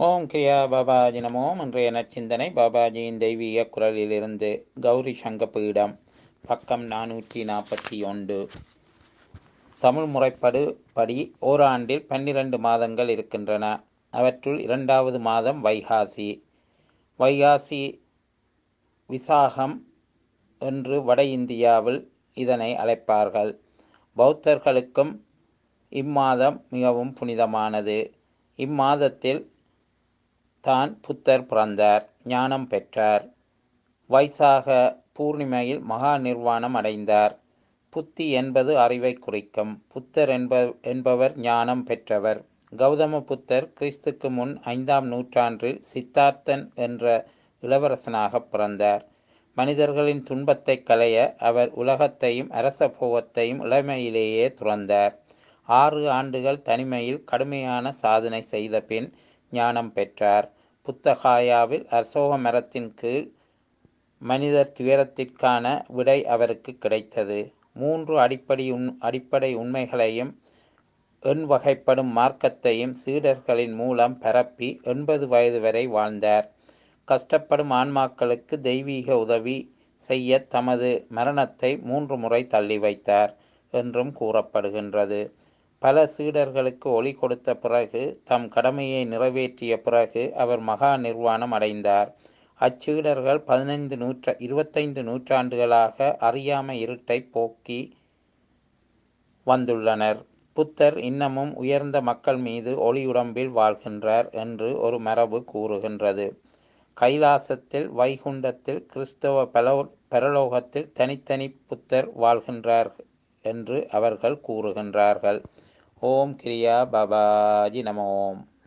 ஓம் கிரியா பாபாஜி நமோம் இன்றைய நற்சிந்தனை பாபாஜியின் தெய்வீக குரலிலிருந்து கௌரி சங்கபீடம் பக்கம் நானூற்றி நாற்பத்தி ஒன்று தமிழ் முறைப்படு படி ஓராண்டில் பன்னிரண்டு மாதங்கள் இருக்கின்றன அவற்றுள் இரண்டாவது மாதம் வைகாசி வைகாசி விசாகம் என்று வட இந்தியாவில் இதனை அழைப்பார்கள் பௌத்தர்களுக்கும் இம்மாதம் மிகவும் புனிதமானது இம்மாதத்தில் தான் புத்தர் பிறந்தார் ஞானம் பெற்றார் வைசாக பூர்ணிமையில் மகா நிர்வாணம் அடைந்தார் புத்தி என்பது அறிவை குறிக்கும் புத்தர் என்ப என்பவர் ஞானம் பெற்றவர் கௌதம புத்தர் கிறிஸ்துக்கு முன் ஐந்தாம் நூற்றாண்டில் சித்தார்த்தன் என்ற இளவரசனாக பிறந்தார் மனிதர்களின் துன்பத்தை களைய அவர் உலகத்தையும் அரச போகத்தையும் இளமையிலேயே துறந்தார் ஆறு ஆண்டுகள் தனிமையில் கடுமையான சாதனை செய்த பின் ஞானம் பெற்றார் புத்தகாயாவில் அசோக மரத்தின் கீழ் மனிதர் துயரத்திற்கான விடை அவருக்கு கிடைத்தது மூன்று அடிப்படை உண் அடிப்படை உண்மைகளையும் எண் வகைப்படும் மார்க்கத்தையும் சீடர்களின் மூலம் பரப்பி எண்பது வயது வரை வாழ்ந்தார் கஷ்டப்படும் ஆன்மாக்களுக்கு தெய்வீக உதவி செய்ய தமது மரணத்தை மூன்று முறை தள்ளி வைத்தார் என்றும் கூறப்படுகின்றது பல சீடர்களுக்கு ஒளி கொடுத்த பிறகு தம் கடமையை நிறைவேற்றிய பிறகு அவர் மகா நிர்வாணம் அடைந்தார் அச்சீடர்கள் பதினைந்து நூற்ற இருபத்தைந்து நூற்றாண்டுகளாக அறியாமை இருட்டை போக்கி வந்துள்ளனர் புத்தர் இன்னமும் உயர்ந்த மக்கள் மீது ஒளியுடம்பில் வாழ்கின்றார் என்று ஒரு மரபு கூறுகின்றது கைலாசத்தில் வைகுண்டத்தில் கிறிஸ்தவ பலோ பரலோகத்தில் தனித்தனி புத்தர் வாழ்கின்றார் என்று அவர்கள் கூறுகின்றார்கள் ஓம் கிரியா பாபாஜி நம ஓம்